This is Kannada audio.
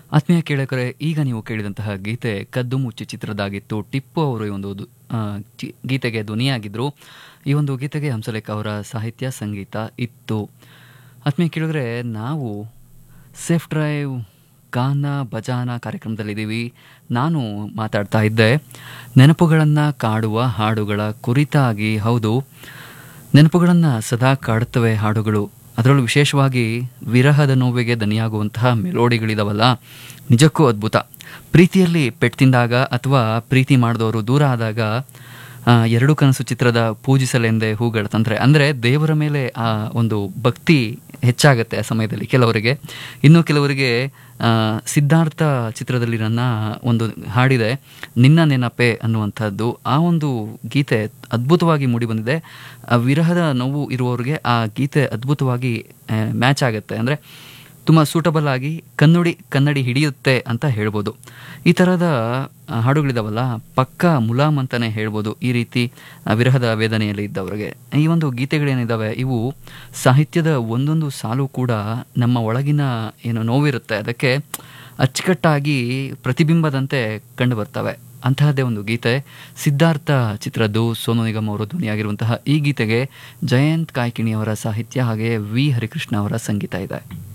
ಆತ್ಮೀಯ ಕೇಳಕರೆ ಈಗ ನೀವು ಕೇಳಿದಂತಹ ಗೀತೆ ಕದ್ದು ಮುಚ್ಚಿ ಚಿತ್ರದಾಗಿತ್ತು ಟಿಪ್ಪು ಅವರು ಈ ಒಂದು ದು- ಆ, ಚಿ- ಗೀತೆಗೆ ಧ್ವನಿಯಾಗಿದ್ದರು ಈ ಒಂದು ಗೀತೆಗೆ ಹಂಸಲೇಖ ಅವರ ಸಾಹಿತ್ಯ ಸಂಗೀತ ಇತ್ತು ಆತ್ಮೀಯ ಕೇಳಿದ್ರೆ ನಾವು ಸೇಫ್ ಡ್ರೈವ್ ಗಾನ ಭಜಾನ ಕಾರ್ಯಕ್ರಮದಲ್ಲಿದ್ದೀವಿ ನಾನು ಮಾತಾಡ್ತಾ ಇದ್ದೆ ನೆನಪುಗಳನ್ನು ಕಾಡುವ ಹಾಡುಗಳ ಕುರಿತಾಗಿ ಹೌದು ನೆನಪುಗಳನ್ನು ಸದಾ ಕಾಡುತ್ತವೆ ಹಾಡುಗಳು ಅದರಲ್ಲೂ ವಿಶೇಷವಾಗಿ ವಿರಹದ ನೋವಿಗೆ ದನಿಯಾಗುವಂತಹ ಮೆಲೋಡಿಗಳಿದಾವಲ್ಲ ನಿಜಕ್ಕೂ ಅದ್ಭುತ ಪ್ರೀತಿಯಲ್ಲಿ ಪೆಟ್ಟು ತಿಂದಾಗ ಅಥವಾ ಪ್ರೀತಿ ಮಾಡಿದವರು ದೂರ ಆದಾಗ ಆ, ಎರಡು ಕನಸು ಚಿತ್ರದ ಪೂಜಿಸಲೆಂದೇ ಹೂಗಳ ತಂತ್ರೆ ಅಂದರೆ ದೇವರ ಮೇಲೆ ಆ ಒಂದು ಭಕ್ತಿ ಹೆಚ್ಚಾಗತ್ತೆ ಆ ಸಮಯದಲ್ಲಿ ಕೆಲವರಿಗೆ ಇನ್ನು ಕೆಲವರಿಗೆ ಆ, ಸಿದ್ಧಾರ್ಥ ಚಿತ್ರದಲ್ಲಿ ನನ್ನ ಒಂದು ಹಾಡಿದೆ ನಿನ್ನ ನೆನಪೆ ಅನ್ನುವಂಥದ್ದು ಆ ಒಂದು ಗೀತೆ ಅದ್ಭುತವಾಗಿ ಮೂಡಿಬಂದಿದೆ ಆ ವಿರಹದ ನೋವು ಇರುವವರಿಗೆ ಆ ಗೀತೆ ಅದ್ಭುತವಾಗಿ ಮ್ಯಾಚ್ ಆಗುತ್ತೆ ಅಂದರೆ ತುಂಬ ಸೂಟಬಲ್ ಆಗಿ ಕನ್ನಡಿ ಕನ್ನಡಿ ಹಿಡಿಯುತ್ತೆ ಅಂತ ಹೇಳ್ಬೋದು ಈ ಥರದ ಆ, ಹಾಡುಗಳಿದಾವಲ್ಲ ಪಕ್ಕ ಮುಲಾಮ್ ಅಂತಲೇ ಹೇಳ್ಬೋದು ಈ ರೀತಿ ಆ, ವಿರಹದ ವೇದನೆಯಲ್ಲಿ ಇದ್ದವರಿಗೆ ಈ ಒಂದು ಗೀತೆಗಳೇನಿದ್ದಾವೆ ಇವು ಸಾಹಿತ್ಯದ ಒಂದೊಂದು ಸಾಲು ಕೂಡ ನಮ್ಮ ಒಳಗಿನ ಏನು ನೋವಿರುತ್ತೆ ಅದಕ್ಕೆ ಅಚ್ಚುಕಟ್ಟಾಗಿ ಪ್ರತಿಬಿಂಬದಂತೆ ಕಂಡು ಬರ್ತವೆ ಅಂತಹದ್ದೇ ಒಂದು ಗೀತೆ ಸಿದ್ಧಾರ್ಥ ಚಿತ್ರದ್ದು ಸೋನು ನಿಗಮ್ ಅವರು ಧ್ವನಿಯಾಗಿರುವಂತಹ ಈ ಗೀತೆಗೆ ಜಯಂತ್ ಕಾಯ್ಕಿಣಿ ಅವರ ಸಾಹಿತ್ಯ ಹಾಗೆ ವಿ ಹರಿಕೃಷ್ಣ ಅವರ ಸಂಗೀತ ಇದೆ